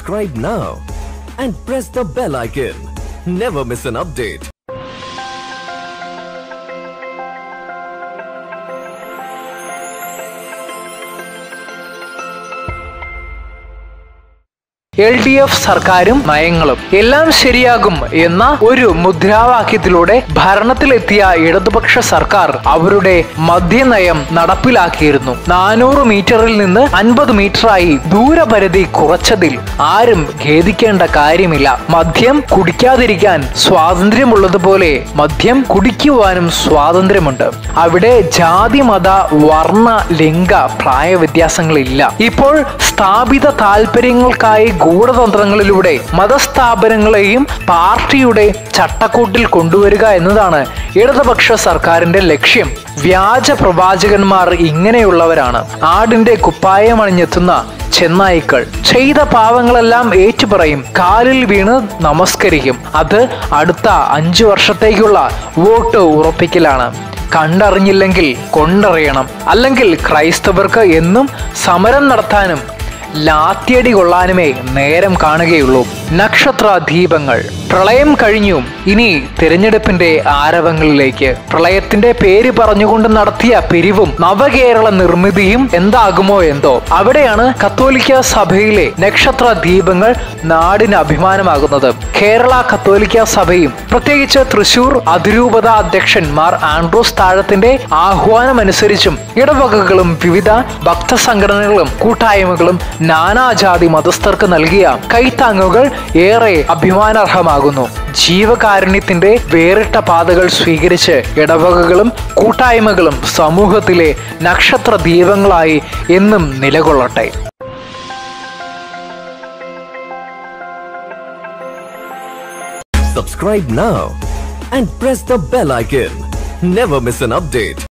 Subscribe now and press the bell icon. Never miss an update. L D F സർക്കാരും നയങ്ങളും എല്ലാം ശരിയാകും എന്ന ഒരു മുദ്രാവാക്യത്തിലൂടെ ഭരണത്തിലെത്തിയ ഇടതുപക്ഷ സർക്കാർ അവരുടെ മദ്യനയം നടപ്പിലാക്കിയിരുന്നു നാനൂറ് മീറ്ററിൽ നിന്ന് അൻപത് മീറ്ററായി ദൂരപരിധി കുറച്ചതിൽ ആരും ഖേദിക്കേണ്ട കാര്യമില്ല മദ്യം കുടിക്കാതിരിക്കാൻ സ്വാതന്ത്ര്യമുള്ളതുപോലെ മദ്യം കുടിക്കുവാനും സ്വാതന്ത്ര്യമുണ്ട് അവിടെ ജാതി മത വർണ്ണ ലിംഗ പ്രായ വ്യത്യാസങ്ങളില്ല ഇപ്പോൾ സ്ഥാപിത താല്പര്യങ്ങൾക്കായി ഗൂഢതന്ത്രങ്ങളിലൂടെ മതസ്ഥാപനങ്ങളെയും പാർട്ടിയുടെ ചട്ടക്കൂട്ടിൽ കൊണ്ടുവരിക എന്നതാണ് ഇടതുപക്ഷ സർക്കാരിന്റെ ലക്ഷ്യം വ്യാജ പ്രവാചകന്മാർ ഇങ്ങനെയുള്ളവരാണ് ആടിന്റെ കുപ്പായം അണിഞ്ഞെത്തുന്ന ചെന്നായ്ക്കൾ ചെയ്ത പാവങ്ങളെല്ലാം ഏറ്റുപറയും കാലിൽ വീണ് നമസ്കരിക്കും അത് അടുത്ത അഞ്ചു വർഷത്തേക്കുള്ള വോട്ട് ഉറപ്പിക്കലാണ് കണ്ടറിഞ്ഞില്ലെങ്കിൽ കൊണ്ടറിയണം അല്ലെങ്കിൽ ക്രൈസ്തവർക്ക് എന്നും സമരം നടത്താനും ലാത്തിയടി കൊള്ളാനുമേ നേരം കാണുകയുള്ളൂ നക്ഷത്ര ദീപങ്ങൾ പ്രളയം കഴിഞ്ഞു ഇനി തിരഞ്ഞെടുപ്പിന്റെ ആരവങ്ങളിലേക്ക് പ്രളയത്തിന്റെ പേര് പറഞ്ഞുകൊണ്ട് നടത്തിയ പിരിവും നവകേരള നിർമ്മിതിയും എന്താകുമോ എന്തോ അവിടെയാണ് കത്തോലിക്ക സഭയിലെ നക്ഷത്ര ദീപങ്ങൾ നാടിന് അഭിമാനമാകുന്നത് കേരള കത്തോലിക്ക സഭയും പ്രത്യേകിച്ച് തൃശൂർ അതിരൂപത അധ്യക്ഷൻ മാർ ആൻഡ്രൂസ് താഴത്തിന്റെ ആഹ്വാനമനുസരിച്ചും ഇടവകകളും വിവിധ ഭക്തസംഘടനകളും കൂട്ടായ്മകളും നാനാജാതി മതസ്ഥർക്ക് നൽകിയ കൈത്താങ്ങുകൾ ഏറെ അഭിമാനാർഹമാകുന്നു ജീവകാരുണ്യത്തിന്റെ വേറിട്ട പാതകൾ സ്വീകരിച്ച് ഇടവകകളും കൂട്ടായ്മകളും സമൂഹത്തിലെ നക്ഷത്ര ദീപങ്ങളായി എന്നും നിലകൊള്ളട്ടെ Subscribe now and press the bell icon. Never miss an update.